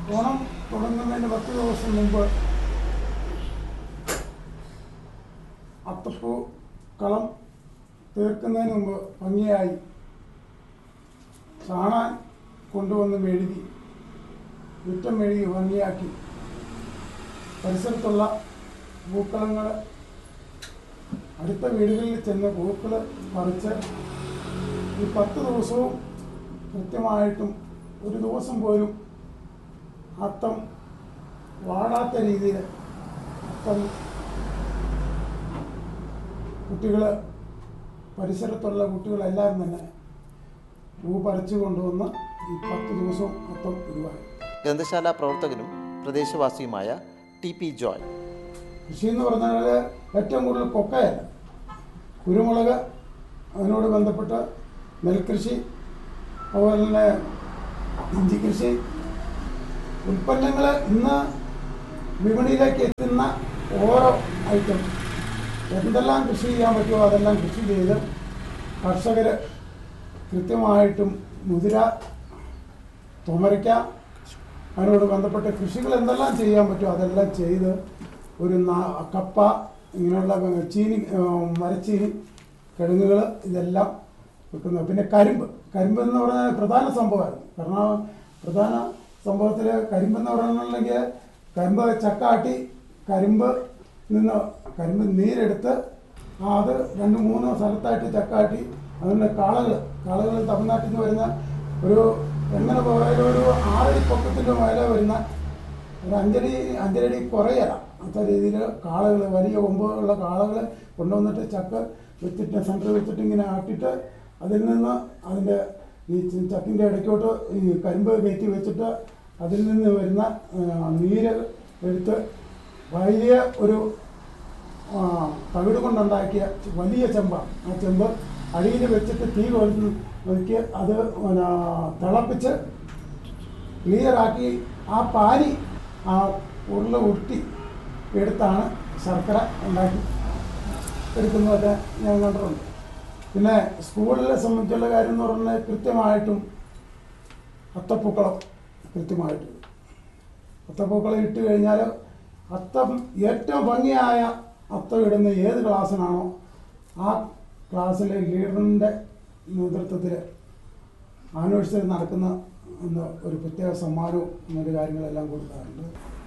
ഓണം തുടങ്ങുന്നതിന് പത്ത് ദിവസം മുമ്പ് അത്തപ്പൂ കളം തീർക്കുന്നതിന് മുമ്പ് ഭംഗിയായി ചാണാൻ കൊണ്ടുവന്ന് മെഴുകി മുറ്റം മെഴുകി ഭംഗിയാക്കി പരിസരത്തുള്ള പൂക്കളങ്ങൾ അടുത്ത വീടുകളിൽ ചെന്ന് പൂക്കൾ പറിച്ച് ഈ പത്ത് ദിവസവും കൃത്യമായിട്ടും ഒരു ദിവസം പോലും അത്തം വാടാത്ത രീതിയിൽ അത്തം കുട്ടികൾ പരിസരത്തുള്ള കുട്ടികളെല്ലാവരും തന്നെ പൂ പറിച്ചു കൊണ്ടുവന്ന് ഈ പത്ത് ദിവസവും അത്തം ഇടുവായി ഗ്രന്ഥശാല പ്രവർത്തകനും പ്രദേശവാസിയുമായ ടി പി ജോയ് കൃഷി എന്ന് പറഞ്ഞാൽ ഏറ്റവും കൂടുതൽ കൊക്കയല്ല കുരുമുളക് അതിനോട് ബന്ധപ്പെട്ട് നെൽകൃഷി അതുപോലെ തന്നെ ഇഞ്ചി കൃഷി ഉൽപ്പന്നങ്ങൾ ഇന്ന് വിപണിയിലേക്ക് എത്തുന്ന ഓരോ ഐറ്റം എന്തെല്ലാം കൃഷി ചെയ്യാൻ പറ്റുമോ അതെല്ലാം കൃഷി ചെയ്ത് കർഷകർ കൃത്യമായിട്ടും മുതിര തുമരയ്ക്ക അതിനോട് ബന്ധപ്പെട്ട കൃഷികൾ എന്തെല്ലാം ചെയ്യാൻ പറ്റുമോ അതെല്ലാം ചെയ്ത് ഒരു നാ- കപ്പ ഇങ്ങനെയുള്ള ചീനി ആ, മരച്ചീനി കിഴങ്ങുകൾ ഇതെല്ലാം വെക്കുന്നത് പിന്നെ കരിമ്പ് കരിമ്പ് എന്ന് പറഞ്ഞാൽ പ്രധാന സംഭവമായിരുന്നു കാരണം പ്രധാന സംഭവത്തിൽ കരിമ്പ് എന്ന് പറഞ്ഞിട്ടുണ്ടെങ്കിൽ കരിമ്പ് ചക്കാട്ടി കരിമ്പ് നിന്ന് കരിമ്പ് നീരെടുത്ത് ആ അത് രണ്ട് മൂന്ന് സ്ഥലത്തായിട്ട് ചക്കാട്ടി അതിൻ്റെ കാളകൾ കാളകൾ തമിഴ്നാട്ടിൽ നിന്ന് വരുന്ന ഒരു എങ്ങനെ പോയാലും ഒരു ആറടി പൊക്കത്തിൻ്റെ മേലെ വരുന്ന ഒരു അഞ്ചടി അഞ്ചരടി കുറയല അത്ര രീതിയിൽ കാളകൾ വലിയ കൊമ്പുള്ള കാളകൾ കൊണ്ടുവന്നിട്ട് ചക്ക വെച്ചിട്ട് സെൻറ്റർ വെച്ചിട്ട് ഇങ്ങനെ ആട്ടിയിട്ട് അതിൽ നിന്ന് അതിൻ്റെ ഈ ച- ചക്കിൻ്റെ ഇടയ്ക്കോട്ട് ഈ കരിമ്പ് കയറ്റി വെച്ചിട്ട് അതിൽ നിന്ന് വരുന്ന ആ, നീര് എടുത്ത് വലിയ ഒരു ആ, തവിട് കൊണ്ടുണ്ടാക്കിയ വലിയ ചെമ്പാണ് ആ ചെമ്പ് അടിയിൽ വെച്ചിട്ട് തീ കൊളുത്തി ഒതുക്കി അത് പിന്നെ തിളപ്പിച്ച് ക്ലിയറാക്കി ആ പാനി ആ ഉരുള ഉരുട്ടി എടുത്താണ് ശർക്കര ഉണ്ടാക്കി എടുക്കുന്നതൊക്കെ ഞാൻ കണ്ടിട്ടുണ്ട് പിന്നെ സ്കൂളിലെ സംബന്ധിച്ചുള്ള കാര്യം എന്ന് പറഞ്ഞാൽ കൃത്യമായിട്ടും അത്തപ്പൂക്കളം കൃത്യമായിട്ട് ഇടും. അത്തപ്പൂക്കളം ഇട്ട് കഴിഞ്ഞാൽ അത്തം ഏറ്റവും ഭംഗിയായ അത്തം ഇടുന്ന ഏത് ക്ലാസ്സിനാണോ ആ ക്ലാസ്സിലെ ലീഡറിൻ്റെ നേതൃത്വത്തിൽ ആനിവേഴ്സറി നടക്കുന്ന എന്ന ഒരു പ്രത്യേക സമ്മാനവും മറ്റു കാര്യങ്ങളെല്ലാം കൊടുക്കാറുണ്ട്